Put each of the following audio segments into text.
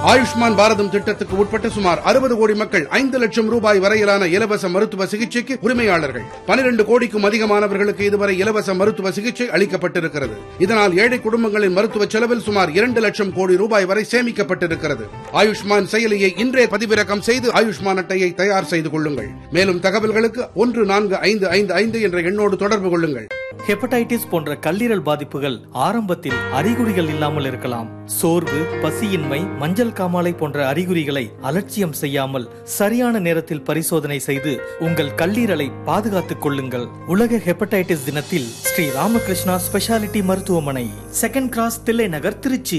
ஆயுஷ்மான் பாரதம் திட்டத்துக்கு உட்பட்ட சுமார் அறுபது கோடி மக்கள் ஐந்து லட்சம் ரூபாய் வரையிலான இலவச மருத்துவ சிகிச்சைக்கு உரிமையாளர்கள் பனிரெண்டு கோடிக்கும் அதிகமானவர்களுக்கு இதுவரை இலவச மருத்துவ சிகிச்சை அளிக்கப்பட்டிருக்கிறது இதனால் ஏழை குடும்பங்களின் மருத்துவ செலவில் சுமார் இரண்டு லட்சம் கோடி ரூபாய் வரை சேமிக்கப்பட்டிருக்கிறது ஆயுஷ்மான் செயலியை இன்றே பதிவிறக்கம் செய்து ஆயுஷ்மான் அட்டையை தயார் செய்து கொள்ளுங்கள் மேலும் தகவல்களுக்கு ஒன்று நான்கு ஐந்து ஐந்து ஐந்து என்ற எண்ணோடு தொடர்பு கொள்ளுங்கள் ஹெப்படைட்டிஸ் போன்ற கல்லீரல் பாதிப்புகள் ஆரம்பத்தில் அறிகுறிகள் இல்லாமல் இருக்கலாம் சோர்வு பசியின்மை மஞ்சள் காமாலை போன்ற அறிகுறிகளை அலட்சியம் செய்யாமல் சரியான நேரத்தில் பரிசோதனை செய்து உங்கள் கல்லீரலை பாதுகாத்துக் கொள்ளுங்கள் உலக ஹெப்படைட்டிஸ் தினத்தில் ஸ்ரீ ராமகிருஷ்ணா ஸ்பெஷாலிட்டி மருத்துவமனை second cross Thillai Nagar Trichy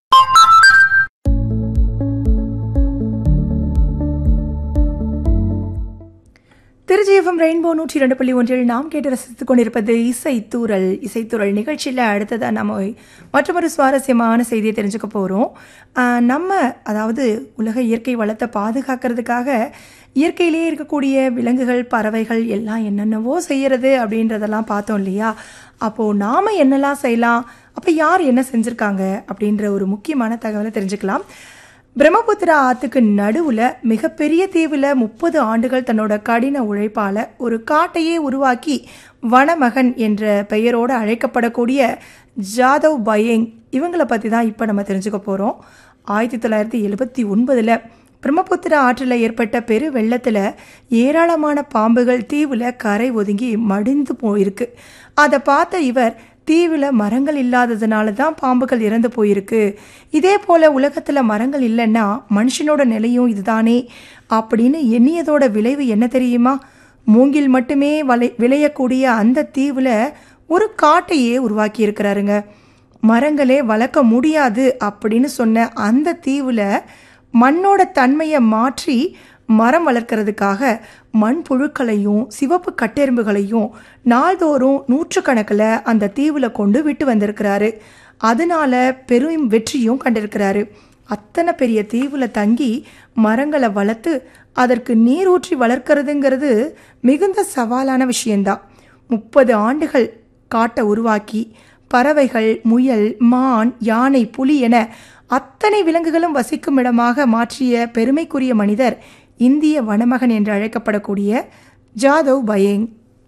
Trichy FM Rainbow நூற்றி இரண்டு புள்ளி ஒன்றில் நாம் கேட்டு ரசித்துக் கொண்டிருப்பது இசைத்தூரல் இசைத்தூரல் நிகழ்ச்சியில் அடுத்ததாக நம்ம மற்றொரு சுவாரஸ்யமான செய்தியை தெரிஞ்சுக்க போகிறோம் நம்ம அதாவது உலக இயற்கை வளத்தை பாதுகாக்கிறதுக்காக இயற்கையிலேயே இருக்கக்கூடிய விலங்குகள் பறவைகள் எல்லாம் என்னென்னவோ செய்யறது அப்படின்றதெல்லாம் பார்த்தோம் இல்லையா அப்போது நாம் என்னெல்லாம் செய்யலாம் அப்போ யார் என்ன செஞ்சுருக்காங்க அப்படின்ற ஒரு முக்கியமான தகவலை தெரிஞ்சுக்கலாம் பிரம்மபுத்திரா ஆத்துக்கு நடுவில் மிகப்பெரிய தீவில் முப்பது ஆண்டுகள் தன்னோட கடின உழைப்பால் ஒரு காட்டையே உருவாக்கி வனமகன் என்ற பெயரோடு அழைக்கப்படக்கூடிய ஜாதவ் பயேங் இவங்களை பற்றி தான் இப்போ நம்ம தெரிஞ்சுக்க போகிறோம் ஆயிரத்தி தொள்ளாயிரத்தி எழுபத்தி ஒன்பதில் பிரம்மபுத்திரா ஆற்றில் ஏற்பட்ட பெரு வெள்ளத்தில் ஏராளமான பாம்புகள் தீவில் கரை ஒதுங்கி மடிந்து போயிருக்கு அதை பார்த்த இவர் தீவில் மரங்கள் இல்லாததுனால தான் பாம்புகள் இறந்து போயிருக்கு இதே போல் உலகத்தில் மரங்கள் இல்லைன்னா மனுஷனோட நிலையும் இதுதானே அப்படின்னு எண்ணியதோட விளைவு என்ன தெரியுமா மூங்கில் மட்டுமே வலை விளையக்கூடிய அந்த தீவில் ஒரு காட்டையே உருவாக்கி இருக்கிறாருங்க மரங்களே வளர்க்க முடியாது அப்படின்னு சொன்ன அந்த தீவில் மண்ணோட தன்மையை மாற்றி மரம் வளர்க்கறதுக்காக மண் புழுக்களையும் சிவப்பு கட்டெரும்புகளையும் நாள்தோறும் நூற்றுக்கணக்கில் அந்த தீவில் கொண்டு விட்டு வந்திருக்கிறாரு அதனால பெரும் வெற்றியும் கண்டிருக்கிறாரு அத்தனை பெரிய தீவில் தங்கி மரங்களை வளர்த்து அதற்கு நீர் ஊற்றி வளர்க்கறதுங்கிறது மிகுந்த சவாலான விஷயந்தான் முப்பது ஆண்டுகள் காட்டை உருவாக்கி பறவைகள் முயல் மான் யானை புலி என அத்தனை விலங்குகளும் வசிக்கும் இடமாக மாற்றிய பெருமைக்குரிய மனிதர் இந்திய வனமகன் என்று அழைக்கப்படக்கூடிய ஜாதவ் பயேங்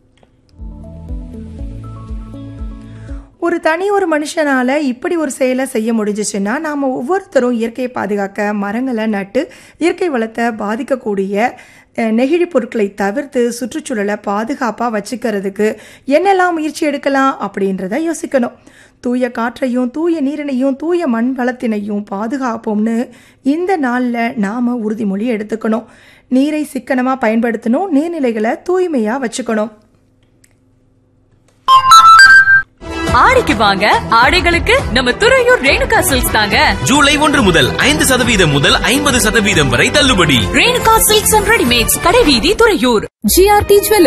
ஒரு தனி ஒரு மனுஷனால் இப்படி ஒரு செயலை செய்ய முடிஞ்சிச்சுன்னா நாம் ஒவ்வொருத்தரும் இயற்கையை பாதுகாக்க மரங்களை நட்டு இயற்கை வளத்தை பாதிக்கக்கூடிய நெகிழி பொருட்களை தவிர்த்து சுற்றுச்சூழலை பாதுகாப்பாக வச்சுக்கிறதுக்கு என்னெல்லாம் முயற்சி எடுக்கலாம் அப்படின்றத யோசிக்கணும் தூய காற்றையும் தூய நீரினையும் தூய மண் வளத்தினையும் பாதுகாப்போம்னு இந்த நாளில் நாம் உறுதிமொழி எடுத்துக்கணும் நீரை சிக்கனமாக பயன்படுத்தணும் நீர்நிலைகளை தூய்மையாக வச்சுக்கணும் ஆடிக்கு வாங்க ஆடைகளுக்கு நம்ம துறையூர் ரேணுகா சில்க்ஸ் தாங்க ஜூலை ஒன்று முதல் ஐந்து சதவீதம் முதல் ஐம்பது சதவீதம் வரை தள்ளுபடி ரேணுகா சில்க்ஸ் அண்ட் ரெடிமேட்ஸ் கடைவீதி துறையூர் ஜிஆர்டி